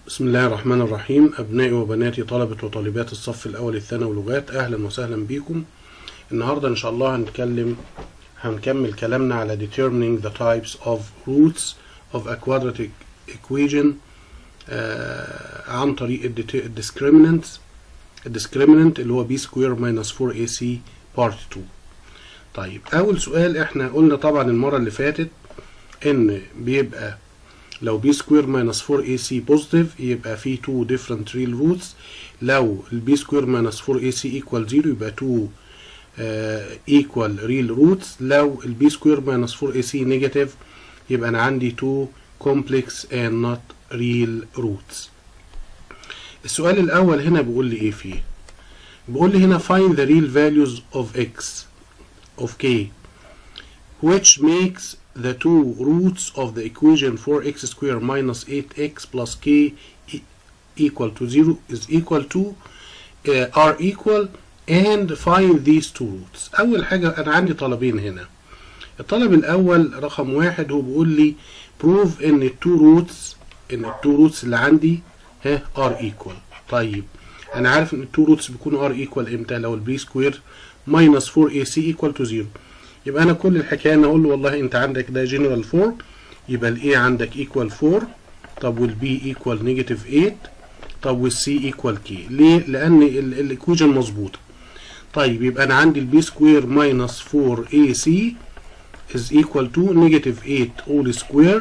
بسم الله الرحمن الرحيم أبنائي وبناتي طلبة وطالبات الصف الأول الثانوي لغات أهلا وسهلا بيكم النهاردة إن شاء الله هنتكلم هنكمل كلامنا على determining the types of roots of a quadratic equation آه عن طريق ال discriminant الديسكريمنت اللي هو b square minus 4ac part 2 طيب أول سؤال إحنا قلنا طبعا المرة اللي فاتت إن بيبقى لو b square minus 4ac positive يبقى في two different real roots لو ال b square minus 4ac equal 0 يبقى two uh, equal real roots لو ال b square minus 4ac negative يبقى أنا عندي two complex and not real roots السؤال الأول هنا بيقول لي إيه فيه بيقول لي هنا find the real values of x of k which makes the two roots of the equation 4x square minus 8x plus k equal to 0 is equal to uh, are equal and find these two roots أول حاجة أنا عندي طلبين هنا الطلب الأول رقم واحد هو بيقول لي prove إن التو روتس إن التو روتس اللي عندي ها are equal طيب أنا عارف إن التو روتس بيكونوا are equal إمتى لو البي سكوير minus 4ac equal to 0 يبقى انا كل الحكايه انا اقول له والله انت عندك ده جنرال 4 يبقى الاي عندك ايكوال 4 طب والبي ايكوال نيجاتيف 8 طب والسي ايكوال كي ليه لان الايكويجن مظبوطه طيب يبقى انا عندي البي سكوير ماينس 4 اي سي is equal to negative 8 all squared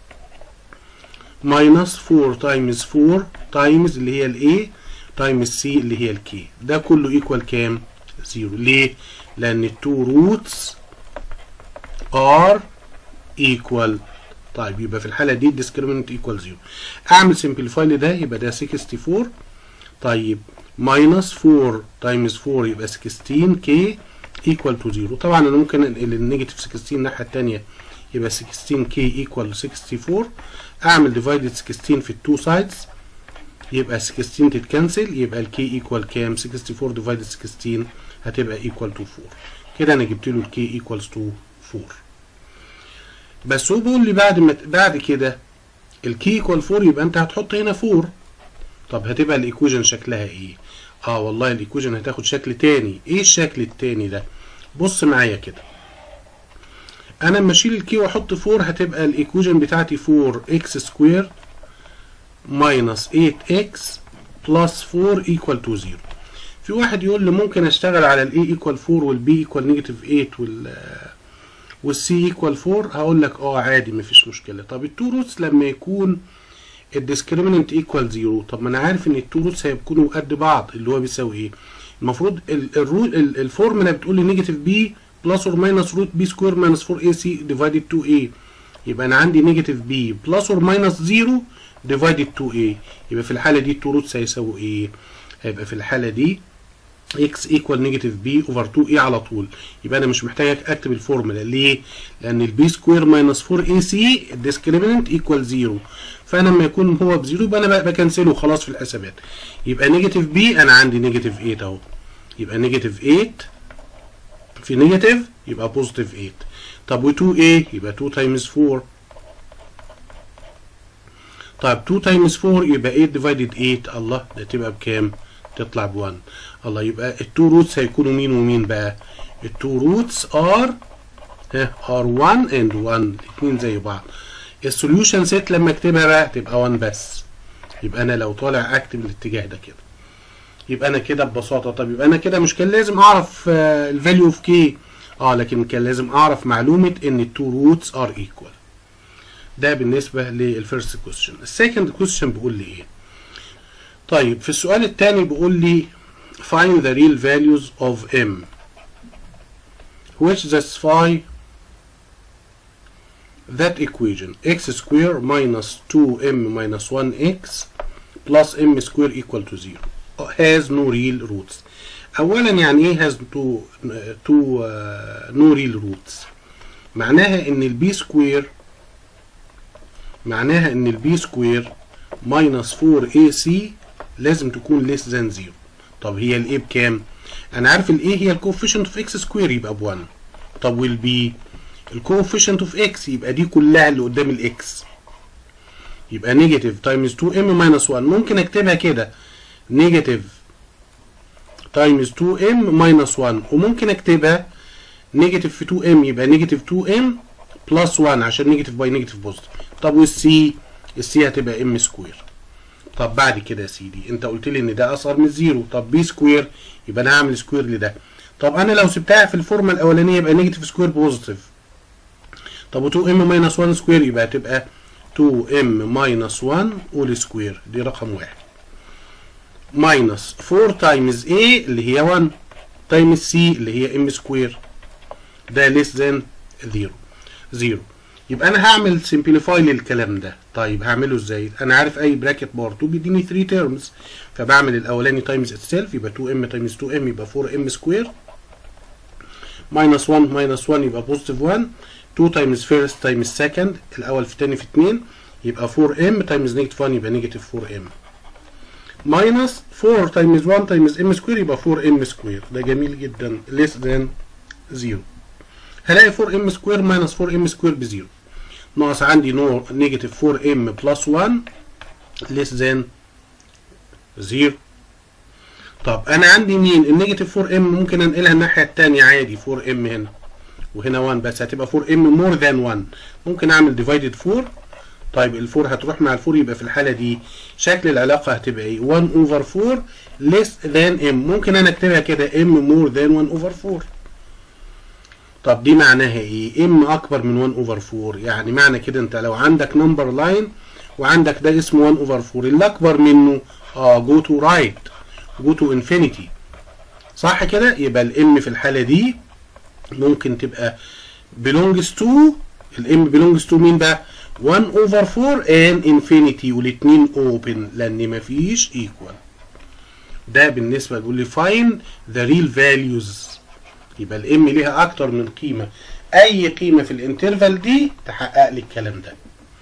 minus 4 times 4 times اللي هي الاي times c اللي هي الكي ده كله ايكوال كام؟ زيرو ليه؟ لان التو روتس are equal طيب يبقى في الحالة دي discriminant equal 0 اعمل simplify لده يبقى ده 64 طيب minus 4 times 4 يبقى 16 k equal to 0 طبعا انا ممكن انقل النيجاتيف 16 الناحية التانية يبقى 16 k equal 64 اعمل divided 16 في التو sides يبقى 16 تتكنسل يبقى الكي equal كام 64 divided 16 هتبقى equal to 4 كده انا جبت له الكي equals to 4 بس هو بيقول لي بعد ما بعد كده الكي ايكوال 4 يبقى انت هتحط هنا 4 طب هتبقى الايكويشن شكلها ايه اه والله الايكويشن هتاخد شكل تاني ايه الشكل التاني ده بص معايا كده انا لما اشيل الكي واحط 4 هتبقى الايكويشن بتاعتي 4 اكس سكوير ماينس 8 اكس بلس 4 ايكوال تو 0 في واحد يقول لي ممكن اشتغل على الاي ايكوال 4 والبي ايكوال نيجاتيف 8 وال والسي ايكوال 4 هقول لك اه عادي مفيش مشكله طب التو روتس لما يكون الديسكريمنت ايكوال 0 طب ما انا عارف ان التو روتس هيكونوا قد بعض اللي هو بيساوي ايه المفروض الرول الفورمولا بتقول لي نيجاتيف بي بلس اور ماينس روت بي سكوير ماينس 4 اي سي ديفايدد 2 اي يبقى انا عندي نيجاتيف بي بلس اور ماينس 0 ديفايدد 2 اي يبقى في الحاله دي التو روتس هيساووا ايه هيبقى في الحاله دي x equal negative b over 2a على طول يبقى انا مش محتاج اكتب الفورمولا ليه لان البي سكوير ماينس 4 ac الديسكريمنت ايكوال 0 فانا لما يكون هو بزيرو يبقى انا بكنسله خلاص في الحسابات يبقى نيجاتيف b انا عندي نيجاتيف 8 اهو يبقى نيجاتيف 8 في نيجاتيف يبقى بوزيتيف 8 طب و2a يبقى 2 تايمز 4 طيب 2 تايمز 4 يبقى 8 ديفايدد 8 الله ده تبقى بكام تطلع ب 1 الله يبقى التو روتس هيكونوا مين ومين بقى التو روتس ار ها ار 1 اند 1 الاثنين زي بعض السوليوشن سيت لما اكتبها بقى تبقى 1 بس يبقى انا لو طالع اكتب الاتجاه ده كده يبقى انا كده ببساطه طب يبقى انا كده مش كان لازم اعرف الفاليو اوف كي اه لكن كان لازم اعرف معلومه ان التو روتس ار ايكوال ده بالنسبه للفيرست كويستشن السكند كويستشن بيقول لي ايه طيب في السؤال الثاني بيقول لي find the real values of m which satisfy that equation x square minus 2m minus 1x plus m square equal to 0 has no real roots اولا يعني ايه has two, two uh, no real roots معناها ان البي سكوير معناها ان البي سكوير minus 4ac لازم تكون less than 0 طب هي الايه بكام؟ انا عارف الايه هي الكوفيشنت اوف اكس سكوير يبقى ب 1 طب والبي الكوفيشنت اوف اكس يبقى دي كلها اللي قدام الاكس يبقى نيجاتيف تايمز 2 ام ماينس 1 ممكن اكتبها كده نيجاتيف تايمز 2 ام ماينس 1 وممكن اكتبها نيجاتيف في 2 ام يبقى نيجاتيف 2 ام بلس 1 عشان نيجاتيف باي نيجاتيف بوزيتيف طب والسي السي هتبقى ام سكوير طب بعد كده يا سيدي انت قلت لي ان ده اصغر من الزيرو طب بي سكوير يبقى انا هعمل سكوير لده طب انا لو سبتها في الفورمه الاولانيه يبقى نيجاتيف سكوير بوزيتيف طب و2 ام ماينس 1 سكوير يبقى هتبقى 2 ام ماينس 1 اول سكوير دي رقم واحد ماينس 4 تايمز A اللي هي 1 تايمز C اللي هي ام سكوير ده ليس ذان 0 0 يبقى انا هعمل سمبليفاي للكلام ده طيب هعمله ازاي انا عارف اي براكت بار 2 بيديني 3 تيرمز فبعمل الاولاني تايمز اتسيلف يبقى 2 ام تايمز 2 ام يبقى 4 ام سكوير ماينس 1 ماينس 1 يبقى بوزيتيف 1 2 تايمز فيرست تايمز سكند الاول في الثاني في 2 يبقى 4 ام تايمز نيجاتيف 1 يبقى نيجاتيف 4 ام ماينس 4 تايمز 1 تايمز ام سكوير يبقى 4 ام سكوير ده جميل جدا less than 0 هلاقي 4 ام سكوير ماينس 4 ام سكوير بزيرو ناقص عندي نور نيجاتيف 4 ام بلس 1 less than 0 طب انا عندي مين النيجاتيف 4 ام ممكن انقلها الناحيه الثانيه عادي 4 ام هنا وهنا 1 بس هتبقى 4 ام مور ذان 1 ممكن اعمل ديفايدد 4 طيب ال 4 هتروح مع ال 4 يبقى في الحاله دي شكل العلاقه هتبقى ايه 1 اوفر 4 less than ام ممكن انا اكتبها كده ام مور ذان 1 اوفر 4 طب دي معناها ايه ام اكبر من 1 اوفر 4 يعني معنى كده انت لو عندك نمبر لاين وعندك ده اسمه 1 اوفر 4 اللي اكبر منه اه جو تو رايت جو تو انفينيتي صح كده يبقى الام في الحاله دي ممكن تبقى belongs to الام belongs to مين بقى 1 over 4 and infinity والاثنين open لان مفيش equal ده بالنسبه بيقول لي find the real values يبقى الام ليها اكتر من قيمه اي قيمه في الانترفال دي تحقق لي الكلام ده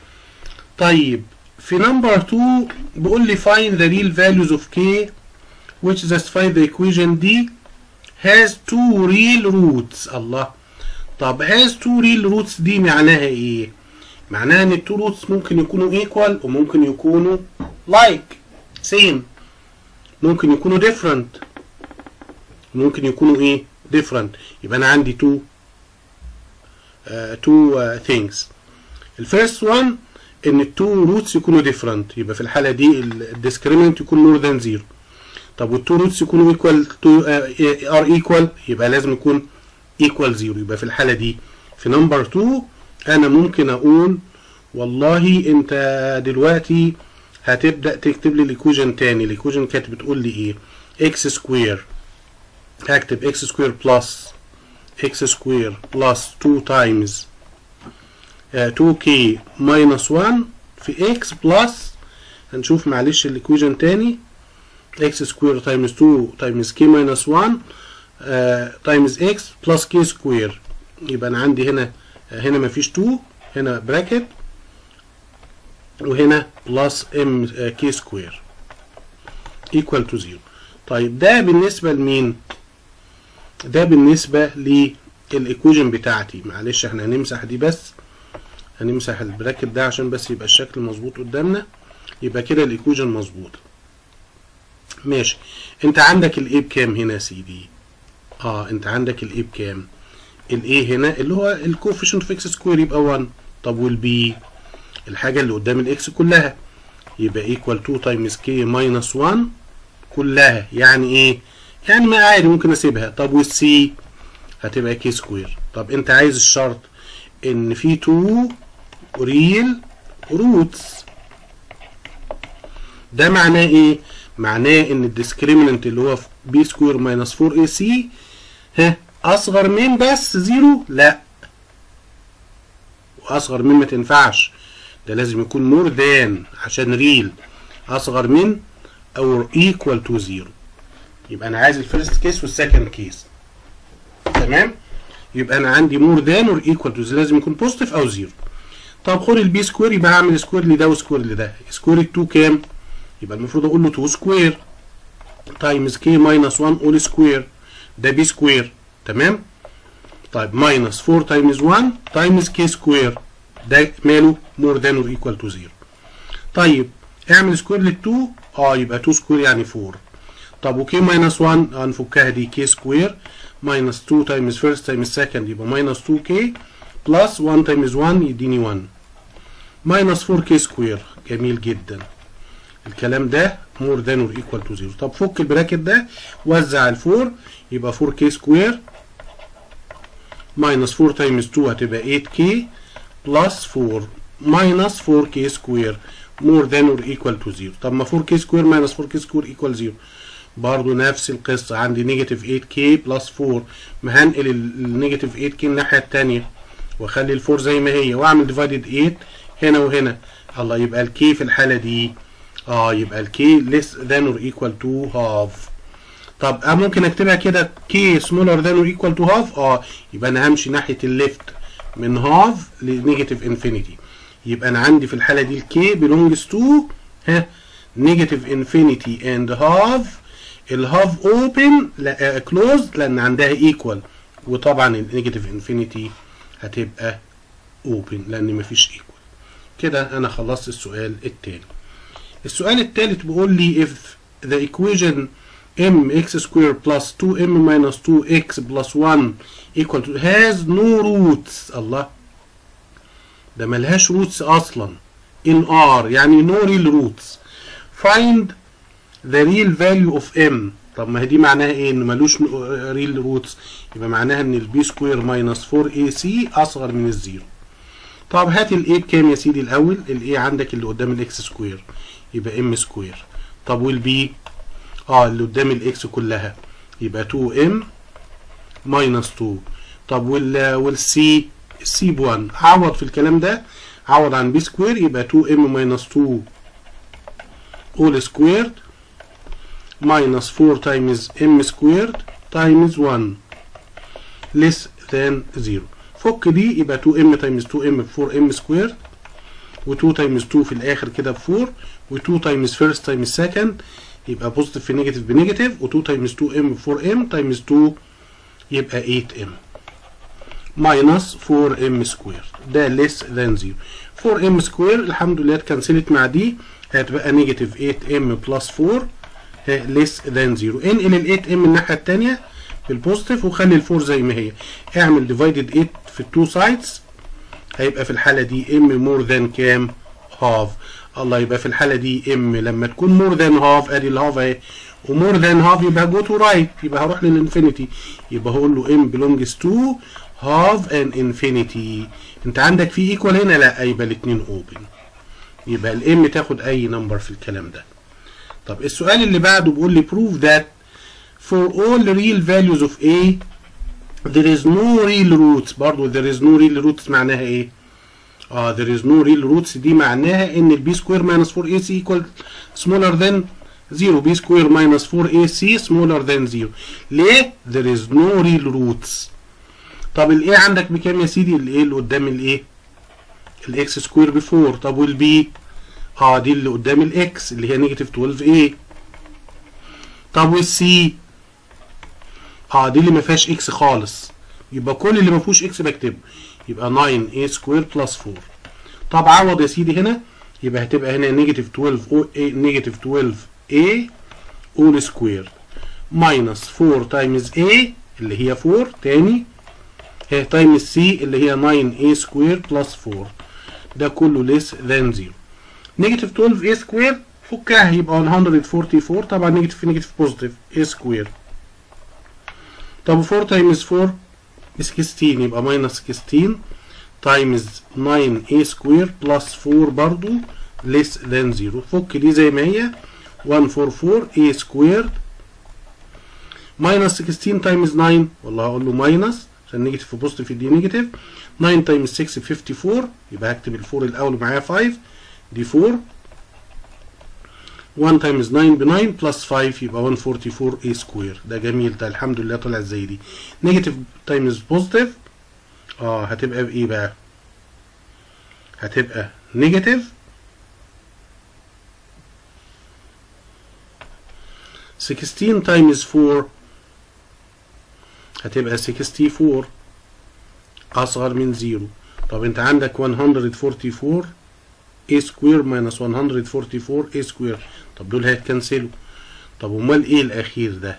طيب في نمبر 2 بيقول لي find the real values of k which satisfy the equation d has two real roots الله طب has two real roots دي معناها ايه معناها ان التو روتس ممكن يكونوا equal وممكن يكونوا like same ممكن يكونوا different ممكن يكونوا ايه different يبقى انا عندي two uh, two uh, things الفيرست one ان التو روتس يكونوا different يبقى في الحاله دي الديسكريمنت يكون more than zero طب والتو روتس يكونوا equal to uh, are equal يبقى لازم يكون equal zero يبقى في الحاله دي في نمبر 2 انا ممكن اقول والله انت دلوقتي هتبدا تكتب لي الايكويشن تاني الايكويشن كانت بتقول لي ايه اكس سكوير هكتب اكس سكوير بلس اكس سكوير بلس 2 تايمز 2k ماينس 1 في x بلس هنشوف معلش الايكويشن تاني x سكوير تايمز 2 تايمز k ماينس 1 تايمز x بلس k سكوير يبقى انا عندي هنا هنا مفيش 2 هنا براكت وهنا بلس ام كي سكوير ايكوال تو 0 طيب ده بالنسبه لمين ده بالنسبه للايكويشن بتاعتي معلش احنا هنمسح دي بس هنمسح البراكت ده عشان بس يبقى الشكل مظبوط قدامنا يبقى كده الايكويشن مظبوط ماشي انت عندك الايه بكام هنا يا سيدي اه انت عندك الايه بكام الايه هنا اللي هو الكوفيشنت في اكس سكوير يبقى 1 طب والبي الحاجه اللي قدام الاكس كلها يبقى ايكوال 2 تايمز كي ماينس 1 كلها يعني ايه يعني ما عادي ممكن اسيبها طب والسي هتبقى كي سكوير طب انت عايز الشرط ان في 2 ريل روتس ده معناه ايه معناه ان الديسكريمنت اللي هو بي سكوير ماينس 4 اي سي ها اصغر من بس زيرو لا واصغر من ما تنفعش ده لازم يكون مور ذان عشان ريل اصغر من او ايكوال تو زيرو يبقى انا عايز الفيرست كيس والسكند كيس تمام يبقى انا عندي مور ذان اور ايكوال تو لازم يكون بوزيتيف او زيرو طب خد البي سكوير يبقى هعمل سكوير لده وسكوير لده سكوير ال 2 كام يبقى المفروض اقول له 2 سكوير تايمز كي ماينس 1 اول سكوير ده بي سكوير تمام طيب ماينس 4 تايمز 1 تايمز كي سكوير ده ماله مور ذان اور ايكوال تو 0 طيب اعمل سكوير لل 2 اه يبقى 2 سكوير يعني 4 طب وكي ماينس 1 هنفكها دي كي سكوير ماينس 2 تايمز فيرست تايمز سكند يبقى ماينس 2 كي بلس 1 تايمز 1 يديني 1 ماينس 4 كي سكوير جميل جدا الكلام ده مور ذان اور ايكوال تو 0 طب فك البراكت ده وزع ال 4 يبقى 4 كي سكوير ماينس 4 تايمز 2 هتبقى 8 كي بلس 4 ماينس 4 كي سكوير مور ذان اور ايكوال تو 0 طب ما 4 كي سكوير ماينس 4 كي سكوير ايكوال 0 برضه نفس القصة عندي نيجاتيف 8 كي بلس 4 ما هنقل النيجاتيف 8 كي الناحية التانية واخلي الفور زي ما هي واعمل ديفايدد 8 هنا وهنا الله يبقى الكي في الحالة دي اه يبقى الكي less than or equal to half طب اه ممكن اكتبها كده كي smaller than or equal to half اه يبقى انا همشي ناحية الليفت من هاف لنيجاتيف انفينيتي يبقى انا عندي في الحالة دي الكي belongs to ها نيجاتيف انفينيتي اند هاف الهاف اوبن لا كلوز لان عندها ايكوال وطبعا النيجاتيف انفينيتي هتبقى اوبن لان مفيش ايكوال كده انا خلصت السؤال التاني السؤال التالت بيقول لي if the equation mx square plus 2m minus 2x plus 1 equal to has no roots الله ده ملهاش roots اصلا in r يعني no real roots find the real value of m طب ما هي دي معناها ايه ان ملوش real roots يبقى معناها ان البي سكوير ماينس 4ac اصغر من الزيرو طب هات الاي بكام يا سيدي الاول الاي عندك اللي قدام الاكس سكوير يبقى ام سكوير طب والبي اه اللي قدام الاكس كلها يبقى 2 ام ماينس 2 طب وال والسي السي ب 1 عوض في الكلام ده عوض عن بي سكوير يبقى 2 ام ماينس 2 اول سكويرد ماينس 4 تايمز ام سكويرد تايمز 1 less than 0 فك دي يبقى 2 ام تايمز 2 ام ب 4 ام سكويرد و2 تايمز 2 في الاخر كده ب 4 و2 تايمز فيرست تايمز سكند يبقى بوزيتيف في نيجاتيف بنيجاتيف و2 تايمز 2 ام ب 4 ام تايمز 2 يبقى 8 ام ماينس 4 ام سكوير ده ليس ذان 0 4 ام سكوير الحمد لله اتكنسلت مع دي هتبقى نيجاتيف 8 ام بلس 4 ليس ذان 0 انقل ال 8 ام الناحيه الثانيه بالبوزيتيف وخلي ال 4 زي ما هي اعمل ديفايدد 8 في التو سايدز هيبقى في الحاله دي ام مور ذان كام هاف الله يبقى في الحاله دي ام لما تكون مور ذان هاف ادي الهاف اهي ومور ذان هاف يبقى جو تو رايت يبقى هروح للانفينيتي يبقى هقول له ام belongs تو هاف ان انفينيتي انت عندك في ايكوال هنا لا يبقى الاثنين اوبن يبقى الام تاخد اي نمبر في الكلام ده طب السؤال اللي بعده بيقول لي prove that for all real values of a there is no real roots برضو there is no real roots معناها ايه اه there is no real roots دي معناها ان البي سكوير minus 4ac equal smaller than 0 b square minus 4ac smaller than 0 ليه there is no real roots طب الايه عندك بكام يا سيدي الايه اللي قدام الايه الاكس سكوير ب 4 طب والبي اه دي اللي قدام الاكس اللي هي نيجاتيف 12a طب والسي اه دي اللي ما فيهاش اكس خالص يبقى كل اللي ما فيهوش اكس بكتبه يبقى 9 a سكوير بلس 4 طب عوض يا سيدي هنا يبقى هتبقى هنا نيجاتيف 12 a نيجاتيف 12 a اول سكوير ماينس 4 تايمز a اللي هي 4 تاني هي تايمز c اللي هي 9 a سكوير بلس 4 ده كله ليس ذان 0 نيجاتيف 12 a سكوير فكها يبقى 144 طبعا نيجاتيف في نيجاتيف بوزيتيف a سكوير طب 4 تايمز 4 ب 16 يبقى ماينس 16 تايمز 9 a سكوير بلس 4 برضو less than 0 فك دي زي ما هي 144 a سكوير ماينس 16 تايمز 9 والله هقول له ماينس عشان نيجاتيف في بوزيتيف يدي نيجاتيف 9 تايمز 6 ب 54 يبقى هكتب ال 4 الاول معايا 5 دي 4 1 تايمز 9 ب 9 بلس 5 يبقى 144 a سكوير ده جميل ده الحمد لله طلع زي دي نيجاتيف تايمز بوزيتيف اه هتبقى بايه بقى هتبقى نيجاتيف 16 تايمز 4 هتبقى 64 اصغر من 0 طب انت عندك 144 a سكوير minus 144 a سكوير طب دول هيتكنسلوا طب امال ايه الاخير ده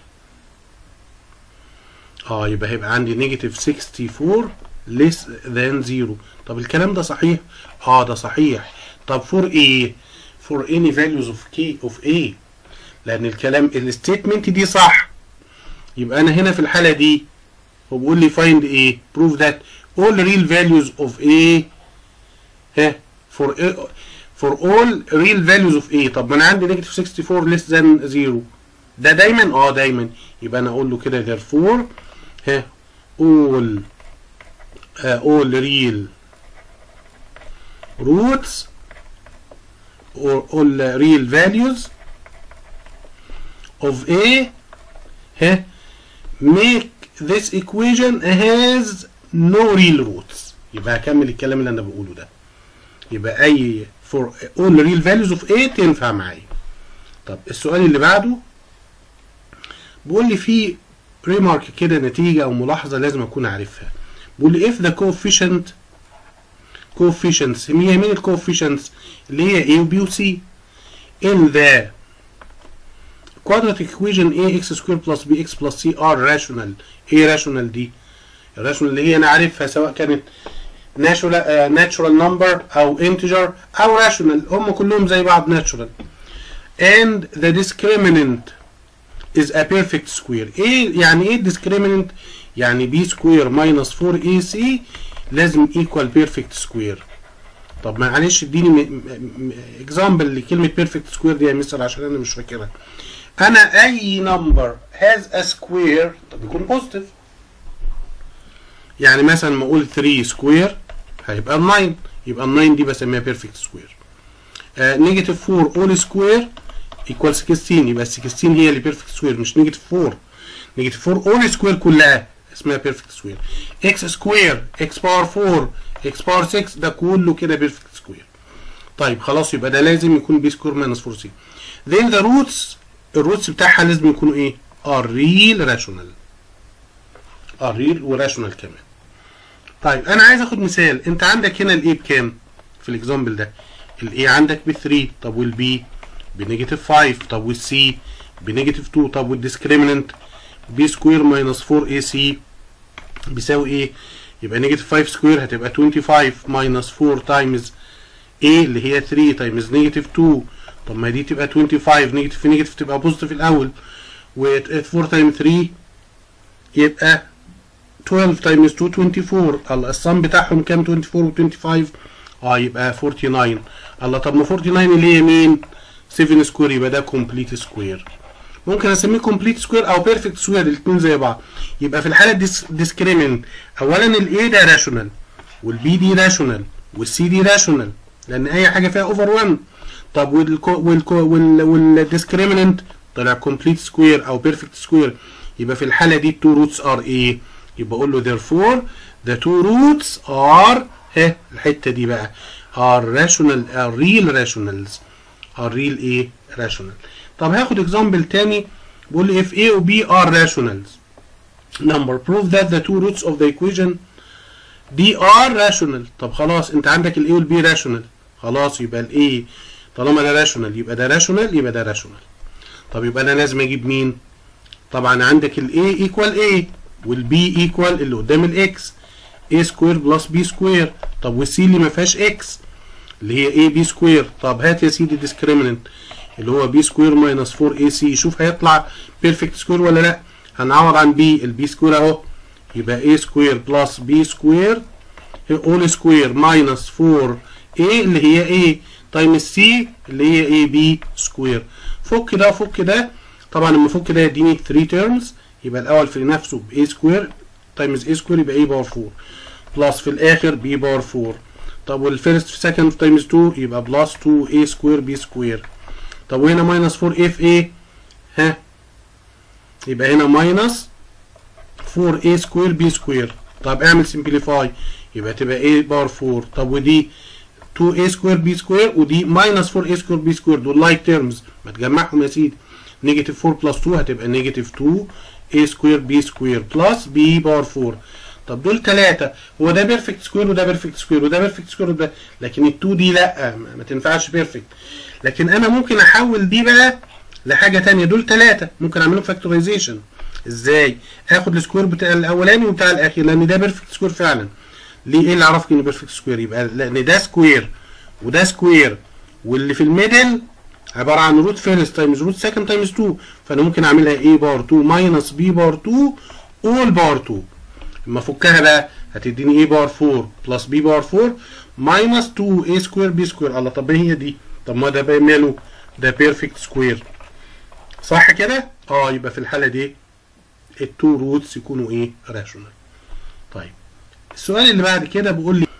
اه يبقى هيبقى عندي نيجاتيف 64 less than 0 طب الكلام ده صحيح اه ده صحيح طب for ايه for any values of k of a لان الكلام الستيتمنت دي صح يبقى انا هنا في الحاله دي هو بيقول لي find ايه prove that all real values of a ها for a for all real values of a طب ما انا عندي نيجاتيف 64 less than 0 ده دايما اه دايما يبقى انا اقول له كده therefore ها all uh, all real roots or all real values of a ها make this equation has no real roots يبقى هكمل الكلام اللي انا بقوله ده يبقى اي for all real values of a تنفع معايا طب السؤال اللي بعده بيقول لي في ريمارك كده نتيجة او ملاحظة لازم اكون عارفها بيقول لي if the coefficient coefficients هي مين الكوفيشنتس اللي هي a و b و c in the quadratic equation ax square plus bx plus c are rational ايه rational دي الراشونال اللي هي انا عارفها سواء كانت natural uh, natural number او integer او rational هم كلهم زي بعض natural and the discriminant is a perfect square ايه يعني ايه discriminant يعني b square minus 4ac لازم equal perfect square طب معلش اديني اكزامبل لكلمه perfect square دي يا مستر عشان انا مش فاكرها انا اي نمبر has a square طب يكون بوزيتيف يعني مثلا ما اقول 3 سكوير هيبقى 9 يبقى ال 9 دي بسميها بيرفكت سكوير نيجاتيف 4 اول سكوير ايكوال 16 يبقى ال 16 هي اللي بيرفكت سكوير مش نيجاتيف 4 نيجاتيف 4 اول سكوير كلها اسمها بيرفكت سكوير اكس سكوير اكس باور 4 اكس باور 6 ده كله كده بيرفكت سكوير طيب خلاص يبقى ده لازم يكون بي سكوير ماينس 4 سي then the roots الروتس بتاعها لازم يكونوا ايه are real rational are real وراشونال كمان طيب انا عايز اخد مثال انت عندك هنا الاي بكام في الاكزامبل ده الاي عندك ب 3 طب والبي بنيجاتيف 5 طب والسي بنيجاتيف 2 طب والديسكريمننت بي سكوير ماينس 4 اي سي بيساوي ايه يبقى نيجاتيف 5 سكوير هتبقى 25 ماينس 4 تايمز ايه اللي هي 3 تايمز نيجاتيف 2 طب ما دي تبقى 25 نيجاتيف في نيجاتيف تبقى بوزيتيف الاول و 4 تايم 3 يبقى 12 تايمز 2 24 الله الصم بتاعهم كام 24 و 25 اه يبقى 49 الله طب ما 49 اللي هي مين 7 سكوير يبقى ده كومبليت سكوير ممكن اسميه كومبليت سكوير او بيرفكت سكوير الاثنين زي بعض يبقى في الحاله ديس ديسكريمنت اولا الاي ده راشونال والبي دي راشونال والسي دي راشونال لان اي حاجه فيها اوفر 1 طب والكو والكو وال والديسكريمنت طلع كومبليت سكوير او بيرفكت سكوير يبقى في الحاله دي التو روتس ار ايه يبقى اقول له therefore the two roots are ها الحته دي بقى are rational are real rationals are real ايه rational طب هاخد example تاني بيقول لي if A و B are rationals number prove that the two roots of the equation دي are rational طب خلاص انت عندك ال A وال B rational خلاص يبقى ال A طالما ده rational يبقى ده rational يبقى ده rational طب يبقى انا لازم اجيب مين طبعا عندك ال A equal A والبي ايكوال اللي قدام الاكس a سكوير بلس b سكوير طب والسي اللي ما فيهاش اكس اللي هي a b سكوير طب هات يا سيدي ديسكريمننت اللي هو b سكوير ماينس 4 ac شوف هيطلع بيرفكت سكوير ولا لا هنعوض عن b البي سكوير اهو يبقى a سكوير بلس b سكوير اول سكوير ماينس 4 a اللي هي a تايم السي اللي هي a b سكوير فك ده فك ده طبعا لما افك ده يديني 3 تيرمز يبقى الاول في نفسه ب a سكوير تايمز a سكوير يبقى a باور 4 بلس في الاخر b باور 4 طب والفيرست في سكند تايمز 2 يبقى بلس 2 a سكوير b سكوير طب وهنا ماينس 4 a في a ها يبقى هنا ماينس 4 a سكوير b سكوير طب اعمل سمبليفاي يبقى تبقى a باور 4 طب ودي 2 a سكوير b سكوير ودي ماينس 4 a سكوير b سكوير دول لايك تيرمز ما تجمعهم يا سيدي نيجاتيف 4 بلس 2 هتبقى نيجاتيف 2 a سكوير b سكوير بلس b باور 4 طب دول ثلاثة هو ده بيرفكت سكوير وده بيرفكت سكوير وده بيرفكت سكوير وده لكن ال2 دي لا ما, ما تنفعش بيرفكت لكن انا ممكن احول دي بقى لحاجة تانية دول ثلاثة ممكن اعملهم فاكتورايزيشن ازاي اخد السكوير بتاع الاولاني وبتاع الاخير لان ده بيرفكت سكوير فعلا ليه ايه اللي عرفك انه بيرفكت سكوير يبقى لان ده سكوير وده سكوير واللي في الميدل عباره عن روت فيرست تايمز روت سكند تايمز 2 فانا ممكن اعملها a بار 2 ماينس b بار 2 اول بار 2 اما افكها بقى هتديني a بار 4 بلس b بار 4 ماينس 2 a سكوير b سكوير الله طب هي دي طب ما ده بقى ماله ده بيرفكت سكوير صح كده اه يبقى في الحاله دي التو روتس يكونوا ايه راشونال طيب السؤال اللي بعد كده بيقول لي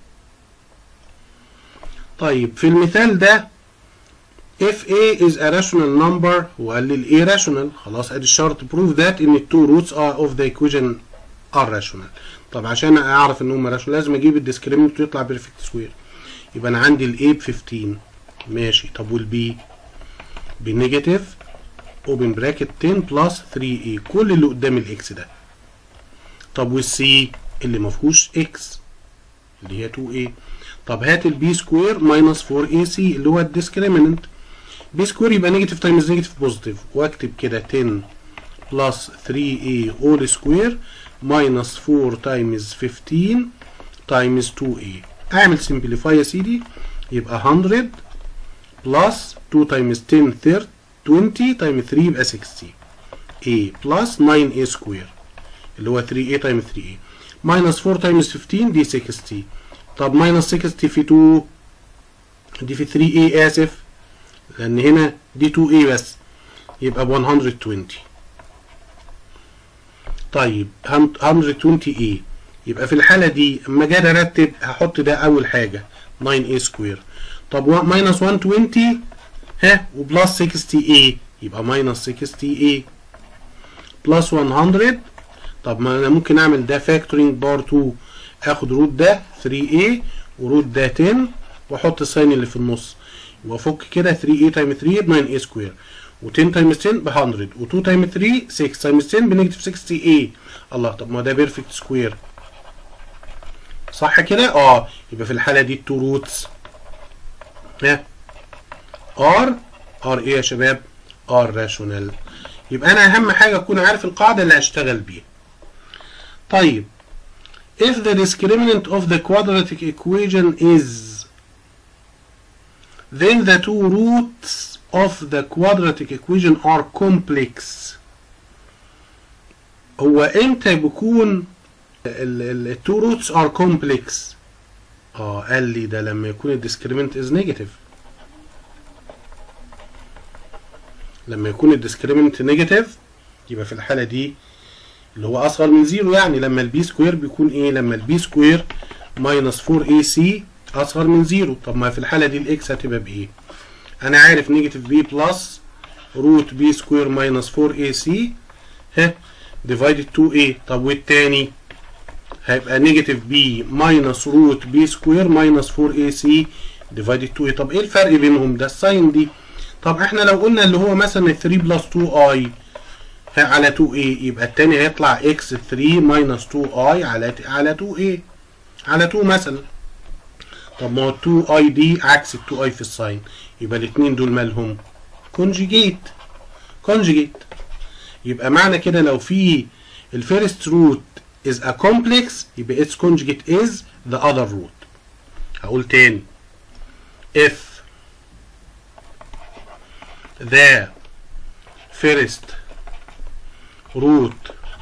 طيب في المثال ده if a is a rational number وقال لي ال a rational خلاص ادي الشرط prove that ان ال two roots are of the equation are rational طب عشان اعرف ان هم rational لازم اجيب الديسكريمنت ويطلع perfect square يبقى انا عندي ال a ب 15 ماشي طب وال b بنيجاتيف اوبن براكت 10 بلس 3a كل اللي قدام الاكس ده طب والسي اللي ما فيهوش اكس اللي هي 2a طب هات البي سكوير ماينس 4ac اللي هو الديسكريمنت بي سكوير يبقى نيجاتيف تايمز نيجاتيف بوزيتيف واكتب كده 10 بلس 3a اول سكوير ماينس 4 تايمز 15 تايمز 2a اعمل سمبليفاي يا سيدي يبقى 100 بلس 2 تايمز 10 30 20 تايمز 3 يبقى 60 a بلس 9a سكوير اللي هو 3a تايمز 3a ماينس 4 تايمز 15 دي 60 طب ماينس 60 في 2 دي في 3a اسف لان هنا دي 2a بس يبقى ب 120 طيب 120a يبقى في الحالة دي اما اجي ارتب هحط ده اول حاجة 9a سكوير طب ماينس 120 ها وبلس 60a يبقى ماينس 60a بلس 100 طب ما انا ممكن اعمل ده فاكتورينج بار 2 اخد روت ده 3a وروت ده 10 واحط الساين اللي في النص وافك كده 3a تايم 3 ب 9a سكوير و10 تايمز 10 ب 100 و2 تايم 3 6 تايمز 10 بنيجاتيف 60a الله طب ما ده بيرفكت سكوير صح كده اه يبقى في الحاله دي التو روتس ها ار ار ايه يا شباب ار راشونال يبقى انا اهم حاجه اكون عارف القاعده اللي هشتغل بيها طيب if the discriminant of the quadratic equation is then the two roots of the quadratic equation are complex هو امتى بيكون ال two roots are complex اه قال لي ده لما يكون الديسكريمنت is negative لما يكون الديسكريمنت نيجاتيف يبقى في الحاله دي اللي هو اصغر من زيرو يعني لما البي سكوير بيكون ايه لما البي سكوير ماينس 4 اي سي اصغر من زيرو طب ما في الحاله دي الاكس هتبقى بايه انا عارف نيجاتيف بي بلس روت بي سكوير ماينس 4 اي سي ها ديفايدد 2 اي طب والتاني هيبقى نيجاتيف بي ماينس روت بي سكوير ماينس 4 اي سي ديفايدد 2 اي طب ايه الفرق بينهم ده الساين دي طب احنا لو قلنا اللي هو مثلا 3 بلس 2 اي على 2 a يبقى التاني هيطلع x 3 ماينس 2 i على على 2 a على 2 مثلا طب ما هو 2 i دي عكس ال 2 i في الساين يبقى الاثنين دول مالهم كونجيجيت كونجيجيت يبقى معنى كده لو في الفيرست روت is a complex يبقى its conjugate is the other root هقول تاني if the first root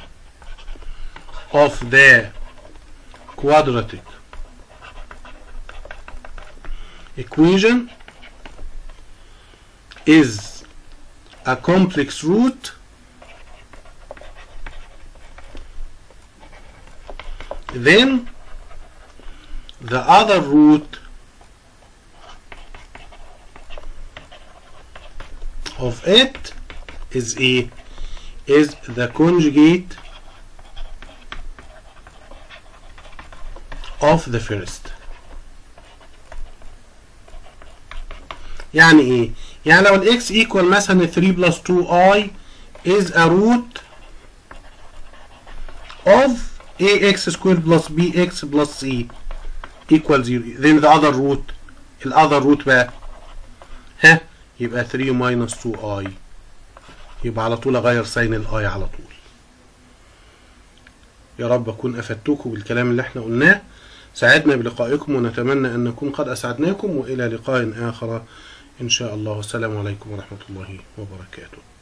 of the quadratic equation is a complex root then the other root of it is a is the conjugate of the first يعني ايه يعني لو الاكس equal مثلا 3 plus 2i is a root of ax squared plus bx plus c equal 0 then the other root الاذر root بقى ها يبقى 3 minus 2i يبقى على طول اغير ساين الاي على طول يا رب اكون افدتكم بالكلام اللي احنا قلناه سعدنا بلقائكم ونتمنى ان نكون قد اسعدناكم والى لقاء اخر ان شاء الله والسلام عليكم ورحمه الله وبركاته